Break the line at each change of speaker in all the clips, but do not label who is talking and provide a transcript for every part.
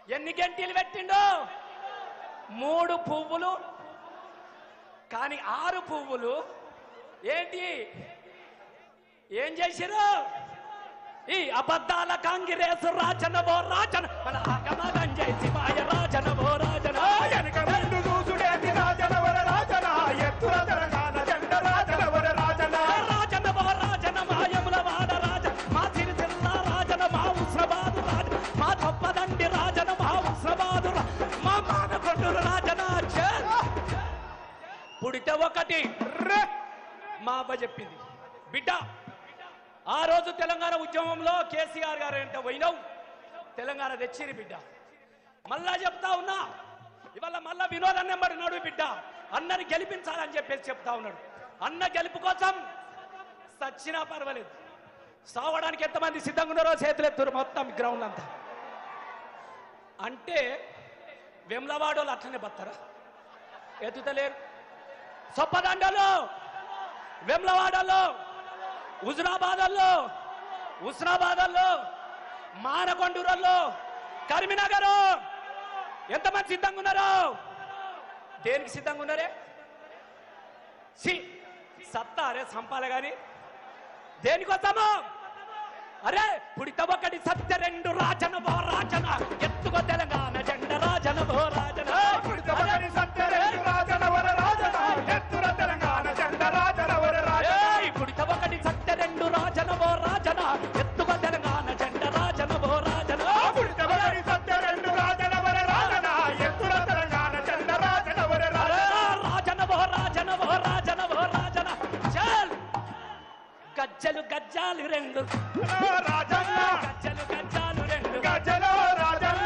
ఎన్ని గంటలు పెట్టిండు మూడు పువ్వులు కానీ ఆరు పువ్వులు ఏంటి ఏం చేసిరు ఈ అబద్ధాల కాంగిరేసు రాజన ఓ రాజన మన ఆగమగం చేసి మాయ రాజన ఓ రాజన
వెనక ముందు చూసుడేటి రాజనవర రాజన ఎత్తుల తెలంగాణ జెండ రాజనవర రాజన
రాజన ఓ రాజన మాయముల వాడ రాజ మా సిరిసిల్ల రాజన మా ఉస్రబాదు రాజ మా తప్పదండి రాజన మా ఉస్రబాదు రా- మా మానకొండూరు రాజన ఛే! పుడితే ఒకటి
రే!
మా అబ్బ చెప్పింది బిడ్డ ఆ రోజు తెలంగాణ ఉద్యమంలో కేసీఆర్ గారు అంటే పోయినావు తెలంగాణ తెచ్చిరి బిడ్డ మళ్ళా చెప్తా ఉన్నా ఇవాళ మళ్ళా వినోదం నెంబడి నడు బిడ్డ అన్నని గెలిపించాలని చెప్పేసి చెప్తా ఉన్నాడు అన్న గెలుపు కోసం సచ్చినా పర్వాలేదు సావడానికి ఎంతమంది సిద్ధంగా ఉన్నారో చేతులు ఎత్తురు మొత్తం గ్రౌండ్ అంతా అంటే వెమ్లవాడోళ్ళు అట్లనే బతారా ఎత్తుతలేరు సొప్పదండలో వెమ్లవాడలో హుజురాబాదల్లో హుస్నాబాదల్లో మానకొండూరల్లో కరీంనగర్ ఎంతమంది సిద్ధంగా ఉన్నారు దేనికి సిద్ధంగా ఉన్నారే సి సత్తా అరే సంపాల గాని దేనికొస్తాము అరే పుడిత ఒకటి సత్య రెండు రాజన ఓ రాజన ఎత్తుకో తెలంగాణ జెండ రాజన ఓ రాజన
పుడితమగని సత్యరెడ్డి రాజనవర రాజన ఎత్తుల తెలంగాణ జెండ రాజనవర రాజన
ఏయ్, పుడిత ఒకటి సత్య రెండు రాజన ఓ రాజన ఎత్తుకో తెలంగాణ జెండ రాజన ఓ రాజన
పుడితమగని సత్యరెడ్డి రాజనవర రాజన ఎత్తుల తెలంగాణ జెండ రాజనవర
అరే,
రాజన
రాజన ఓ రాజన ఓ రాజన ఓ రాజన చల్ గజ్జలు గజ్జాలు రెండు
రాజన్న
గజ్జలు గజ్జాలు రెండు
గజలో రాజన్న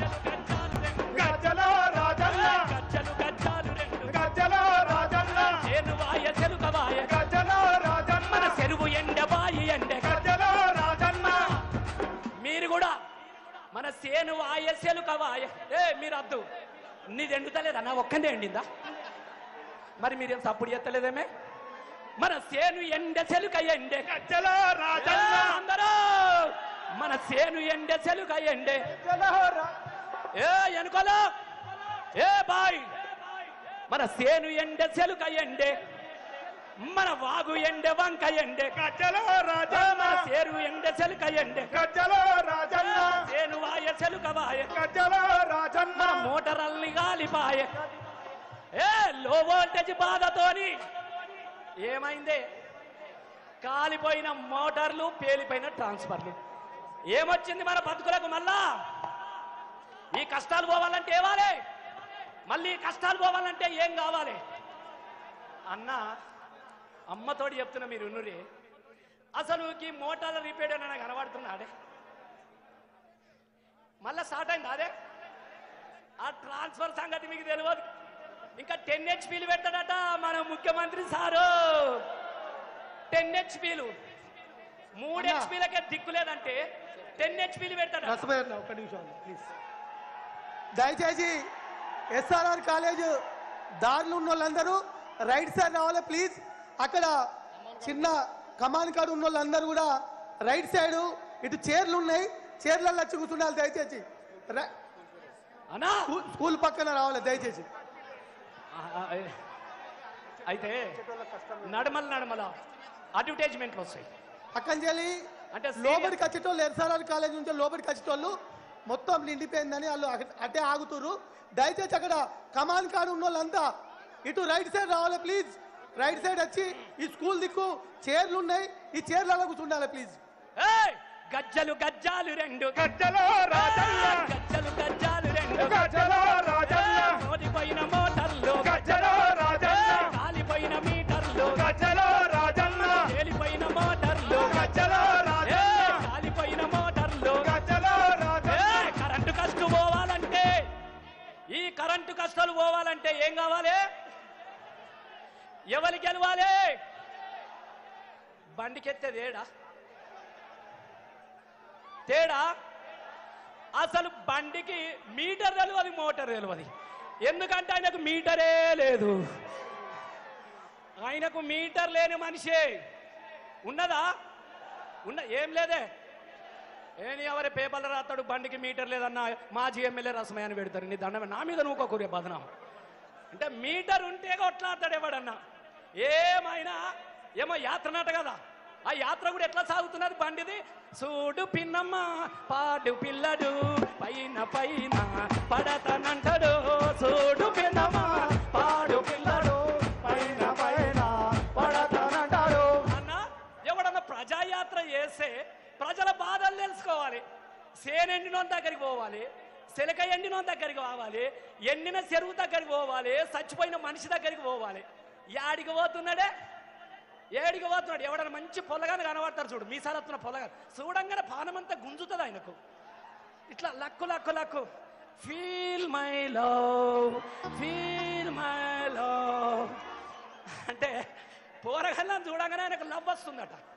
గజ్జలు గజ్జాలు రెండు
గజలో రాజన్న
గజ్జలు గజ్జాలు రెండు
గజలో రాజన్న
చేను వాయ చెలుక వాయ
గజలో రాజన్న
మన చెరువు ఎండ వాయి ఎండ
గజలో రాజన్న
మీరు కూడా మన సేను వాయ చెలుక వాయ ఏ మీరు అద్దు నీది ఎండుతలేదా నా ఒక్కందే ఎండిందా మరి మీరేం సప్పుడు ఎత్తలేదేమే మన సేను ఎండ చెలుక ఎండే
గజలో
ఏ,
రాజన్న
అందరూ మన సేను ఎండ చెలుక ఎండే
గజలో రా-
ఏ ఎనుకోలో ఏ బాయ్ మన సేను ఎండ చెలుక ఎండే మన వాగు ఎండే వంక ఎండే
గజలో
ఏ,
రాజన్న
మన సేరు ఎండ చెలుక ఎండే
గజలో రాజన్న
సేను వాయ చెలుక వాయ
గజలో రాజన్న
మన మోటారల్ని గాలిపాయ ఏ లో వోల్టేజ్ బాధతోని ఏమైంది కాలిపోయిన మోటార్లు పేలిపోయిన ట్రాన్స్ఫర్లు ఏమొచ్చింది మన బతుకులకు మళ్ళా ఈ కష్టాలు పోవాలంటే ఏవాలి మళ్ళీ ఈ కష్టాలు పోవాలంటే ఏం కావాలి అన్న అమ్మతోటి చెప్తున్నా మీరు ఉన్నరి అసలు ఈ మోటార్ల రిపేర్ అని నాకు కనబడుతున్నాడే మళ్ళా స్టార్ట్ అయింది అదే ఆ ట్రాన్స్ఫర్ సంగతి మీకు తెలియదు ఇంకా టెన్ హెచ్పీలు పెట్టాడట మన ముఖ్యమంత్రి సారు టెన్ హెచ్పీలు మూడు
అన్నా.
హెచ్పీలకే దిక్కు లేదంటే టెన్ హెచ్పీలు పెడతాడు
నష్టపోయారు ఒక్క నిమిషం ప్లీజ్ దయచేసి ఎస్ఆర్ఆర్ కాలేజ్ దారిలో ఉన్న వాళ్ళందరూ రైట్ సైడ్ రావాలి ప్లీజ్ అక్కడ చిన్న కమాన్ కాడు ఉన్న వాళ్ళందరూ కూడా రైట్ సైడ్ ఇటు చైర్లు ఉన్నాయి చైర్లలో వచ్చి కూర్చుండాలి దయచేసి ర-
అన్నా
స్కూల్ స్కూల్ పక్కన రావాలి దయచేసి
ఆ, ఆ, ఏ. అయితే నడమల నడమల అడ్వర్టైజ్మెంట్లు వస్తాయి
పక్కన చెల్లి
అంటే
లోపలికి వచ్చేటోళ్ళు ఎస్ఆర్ఆర్ కాలేజ్ నుంచి లోపలికి వచ్చేటోళ్ళు మొత్తం నిండిపోయిందని వాళ్ళు అక్కడ- అటే ఆగుతురు దయచేసి అక్కడ కమాన్ కాడు ఉన్న వాళ్ళంతా ఇటు రైట్ సైడ్ రావాలి ప్లీజ్ రైట్ సైడ్ వచ్చి ఈ స్కూల్ దిక్కు చైర్లు ఉన్నాయి ఈ చైర్లలో కూర్చుండాలి ప్లీజ్
ఏయ్! గజ్జలు గజ్జాలు రెండు
గజలో రాజన్న
గజ్జలు గజ్జాలు రెండు
గజలో రాజన్న
మోదిపోయిన మోటార్లు
గజలో రాజన్న
కాలిపోయిన మీటర్లు
గజలో రాజన్న
తేలిపోయిన మోటార్లు
గజలో రాజన్న
ఏయ్! కాలిపోయిన మోటార్లు
గజలో రాజన్న
ఏయ్! కరెంటు కష్టం పోవాలంటే ఈ కరెంటు కష్టాలు పోవాలంటే ఏం కావాలి ఎవరు గెలవాలి బండికెత్తే తేడా తేడా అసలు బండికి మీటర్ తెలియదు మోటార్ తెలియదు ఎందుకంటే ఆయనకు మీటరే లేదు ఆయనకు మీటర్ లేని మనిషే ఉన్నదా ఉన్న ఏం లేదే ఏని ఎవరి పేపర్లు రాస్తాడు బండికి మీటర్ లేదన్న మాజీ ఎమ్మెల్యే రసమయ్య అని పెడతారు నీ దండమే నా మీద నువ్వు కూరే బదనం అంటే మీటర్ ఉంటే కొట్లాడతాడు ఎవడన్నా ఏమైనా ఏమో యాత్ర నాట కదా ఆ యాత్ర కూడా ఎట్లా సాగుతున్నది బండిది చూడు పిన్నమ్మ పాడు పిల్లడు పైన పైన పడతానంటాడు చూడు పిన్నమ్మ పాడు పిల్లడు
పైన పైన పడతానంటాడు
అన్న ఎవడన్నా ప్రజాయాత్ర చేస్తే ప్రజల బాధలు తెలుసుకోవాలి సేనెండినోని దగ్గరికి పోవాలి సిలక ఎండినోని దగ్గరికి పోవాలి ఎండిన చెరువు దగ్గరికి పోవాలి చచ్చిపోయిన మనిషి దగ్గరికి పోవాలి యాడికి పోతున్నాడే ఏడికి పోతున్నాడు ఎవడన్నా మంచి పొలగాని కనబడతారు చూడు మీసాలత్తున్న పొలగాని చూడంగానే పానమంతా గుంజుతుంది ఆయనకు ఇట్లా లక్కు లక్కు లక్కు feel my love feel my love అంటే పోరగాళ్ళని చూడంగానే ఆయనకు లవ్ వస్తుందట